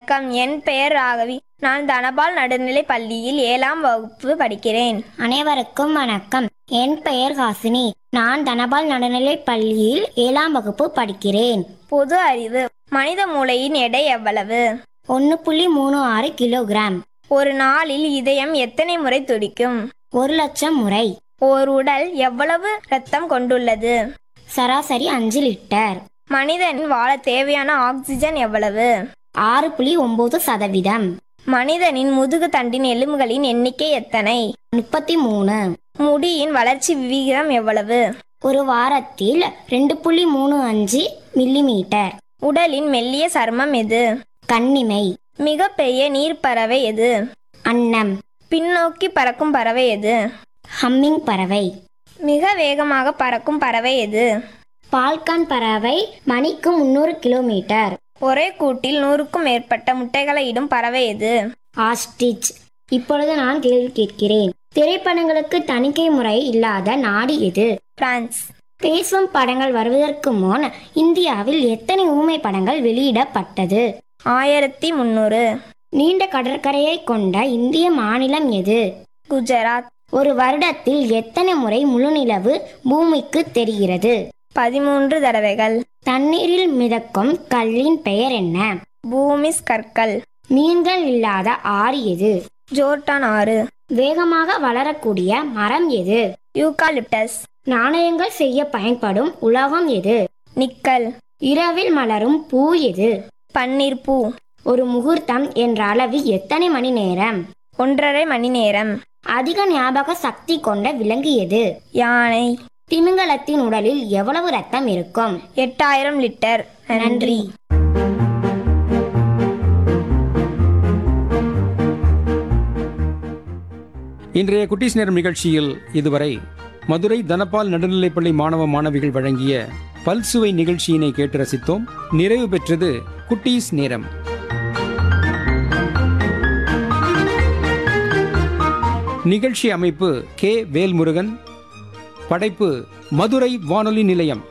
வணக்கம் என் பெயர் ராகவி நான் தனபால் நடுநிலை பள்ளியில் ஏழாம் வகுப்பு படிக்கிறேன் அனைவருக்கும் வணக்கம் என் பெயர் ஹாசினி நான் தனபால் நடுநிலைப் பள்ளியில் ஏழாம் வகுப்பு படிக்கிறேன் பொது அறிவு மனித மூளையின் எடை எவ்வளவு ஒன்று புள்ளி மூணு ஆறு கிலோகிராம் ஒரு நாளில் இதயம் எத்தனை முறை துடிக்கும் ஒரு லட்சம் முறை ஓர் உடல் எவ்வளவு இரத்தம் கொண்டுள்ளது சராசரி அஞ்சு லிட்டர் மனிதன் வாழ தேவையான ஆக்சிஜன் எவ்வளவு ஆறு புள்ளி ஒன்பது சதவீதம் மனிதனின் முதுகு தண்டின் எலும்புகளின் எண்ணிக்கை எத்தனை முப்பத்தி மூணு முடியின் வளர்ச்சி விகிதம் எவ்வளவு ஒரு வாரத்தில் ரெண்டு புள்ளி மூணு அஞ்சு மில்லிமீட்டர் உடலின் மெல்லிய சருமம் எது கண்ணிமை மிகப்பெரிய நீர்ப்பறவை எது அன்னம் பின்னோக்கி பறக்கும் பறவை எது ஹம்மிங் பறவை மிக வேகமாக பறக்கும் பறவை எது பால்கான் பறவை மணிக்கு முந்நூறு கிலோமீட்டர் ஒரே கூட்டில் நூறுக்கும் மேற்பட்ட முட்டைகளை இடும் பறவை எது ஆஸ்டிச் இப்பொழுது நான் கேள்வி கேட்கிறேன் திரைப்படங்களுக்கு தணிக்கை முறை இல்லாத நாடு எது பிரான்ஸ் பேசும் படங்கள் வருவதற்கு முன் இந்தியாவில் எத்தனை ஊமை படங்கள் வெளியிடப்பட்டது ஆயிரத்தி முந்நூறு நீண்ட கடற்கரையை கொண்ட இந்திய மாநிலம் எது குஜராத் ஒரு வருடத்தில் எத்தனை முறை முழுநிலவு பூமிக்கு தெரிகிறது பதிமூன்று தடவைகள் தண்ணீரில் மிதக்கும் கல்லின் பெயர் என்ன பூமிஸ் கற்கள் மீன்கள் இல்லாத ஆறு எது ஜோர்டான் ஆறு வேகமாக வளரக்கூடிய மரம் எது யூகாலிப்டஸ் நாணயங்கள் செய்ய பயன்படும் உலோகம் எது நிக்கல் இரவில் மலரும் பூ எது பன்னீர் பூ ஒரு முகூர்த்தம் என்ற அளவு எத்தனை மணி நேரம் ஒன்றரை மணி நேரம் அதிக ஞாபக சக்தி கொண்ட விலங்கு எது யானை திமிங்கலத்தின் உடலில் எவ்வளவு ரத்தம் இருக்கும் எட்டாயிரம் லிட்டர் நன்றி இன்றைய குட்டீஸ் நேரம் நிகழ்ச்சியில் இதுவரை மதுரை தனபால் நடுநிலைப்பள்ளி மாணவ மாணவிகள் வழங்கிய பல்சுவை நிகழ்ச்சியினை கேட்டு ரசித்தோம் நிறைவு பெற்றது குட்டீஸ் நேரம் நிகழ்ச்சி அமைப்பு கே வேல்முருகன் படைப்பு மதுரை வானொலி நிலையம்